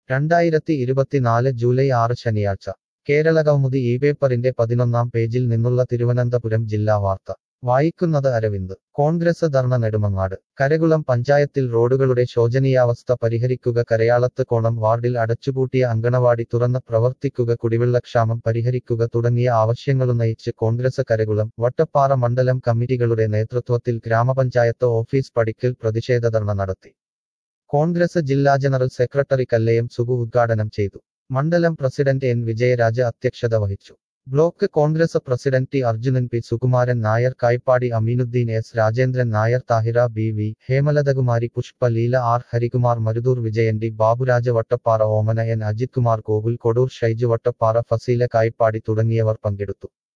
രണ്ടായിരത്തി ഇരുപത്തിനാല് ജൂലൈ ആറ് ശനിയാഴ്ച കേരളകൗമുദി ഈ പേപ്പറിന്റെ പതിനൊന്നാം പേജിൽ നിന്നുള്ള തിരുവനന്തപുരം ജില്ലാ വാർത്ത വായിക്കുന്നത് അരവിന്ദ് കോൺഗ്രസ് ധർണ നെടുമങ്ങാട് കരകുളം പഞ്ചായത്തിൽ റോഡുകളുടെ ശോചനീയാവസ്ഥ പരിഹരിക്കുക കരയാളത്ത് കോണം വാർഡിൽ അടച്ചുപൂട്ടിയ അങ്കണവാടി തുറന്ന് പ്രവർത്തിക്കുക കുടിവെള്ളക്ഷാമം പരിഹരിക്കുക തുടങ്ങിയ ആവശ്യങ്ങളുന്നയിച്ച് കോൺഗ്രസ് കരകുളം വട്ടപ്പാറ മണ്ഡലം കമ്മിറ്റികളുടെ നേതൃത്വത്തിൽ ഗ്രാമപഞ്ചായത്ത് ഓഫീസ് പടിക്കൽ പ്രതിഷേധ ധർണ നടത്തി കോൺഗ്രസ് ജില്ലാ ജനറൽ സെക്രട്ടറി കല്ലയം സുഗു ഉദ്ഘാടനം ചെയ്തു മണ്ഡലം പ്രസിഡന്റ് എൻ വിജയരാജ അധ്യക്ഷത വഹിച്ചു block Congress president T Arjunan P Sukumaran Nair Kaipadi Ameenuddin S Rajendran Nair Thahira B V Hemalathakumari Pushpa Leela R Harikumar Maruthur Vijayan D Baburaja Vattappara Omana N Ajith Kumar Gokul Kodoor Shaiju Vattappara Fazeela Kaipadi തുടങ്ങിയവർ പങ്കെടുത്തു